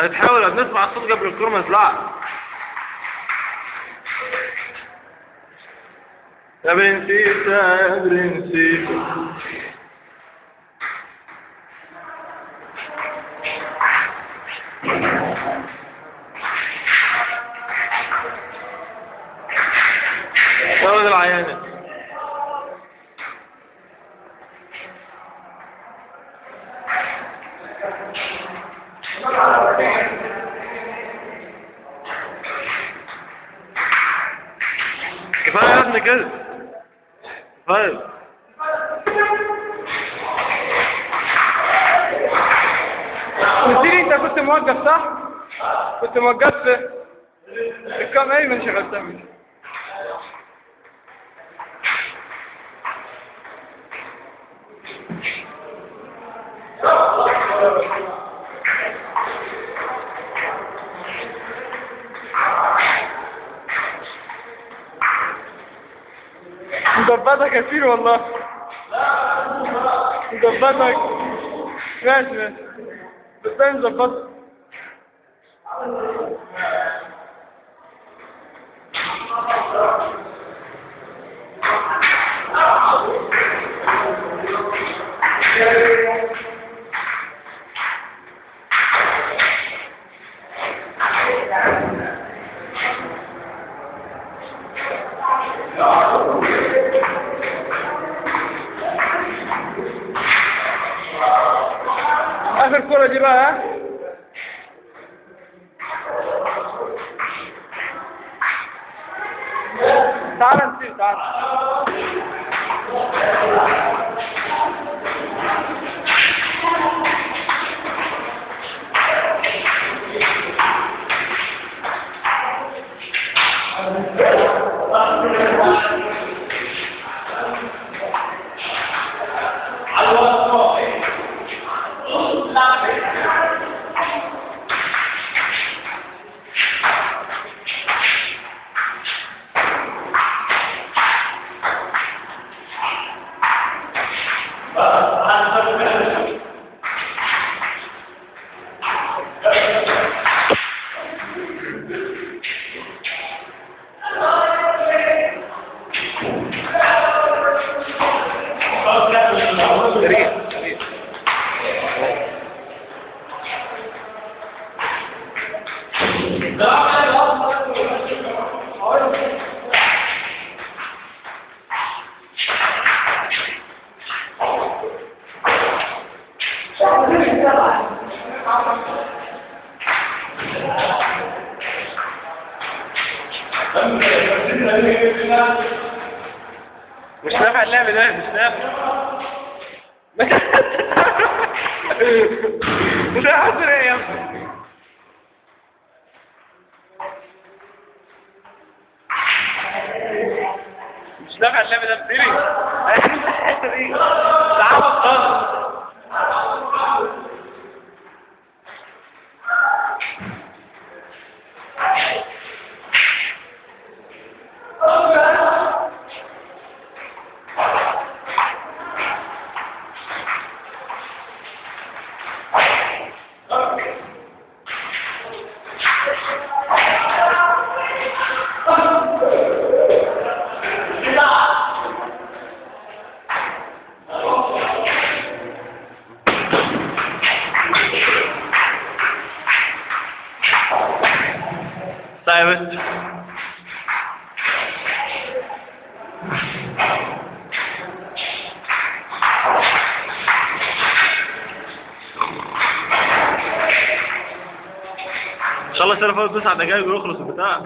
هتحاول نسمع الصوت قبل الكورة ما يطلع يا برنسيسة يا برنسيسة يا ولد العيانة كفاية يا ابني كده كفاية قلت لي انت كنت موقف صح؟ كنت موقف في الكام ايمن شغلتها مني مظبطك يا سير والله مظبطك ماشي ماشي بس انا مظبطك اخر كرة دي بقى ها تعال نسير تعال سريع سريع مش نافع اللعب ده مش نافع مش هيحصل ايه يا ابني مش نافع اللعب ده بسيري عايزين الحته دي تعال خالص طيب بس ان شاء الله السنه فاتت تسع دقايق ويخلص البتاع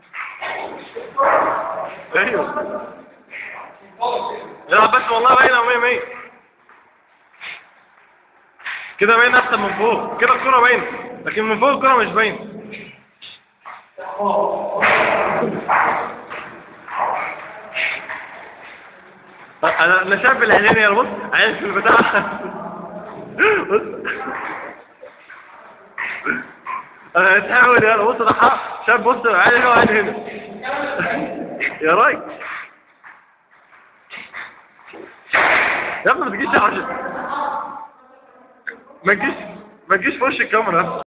ايوه العب بس والله باينه 100 100 كده باينه احسن من فوق كده الكوره باينه لكن من فوق الكوره مش باينه انا انا شايف العينين يا بص عايز في البتاع بص انا تحاول يا بص ده حق شايف بص عين هنا وعين هنا يا راجل يا ابني ما تجيش عشان ما تجيش ما تجيش في وش الكاميرا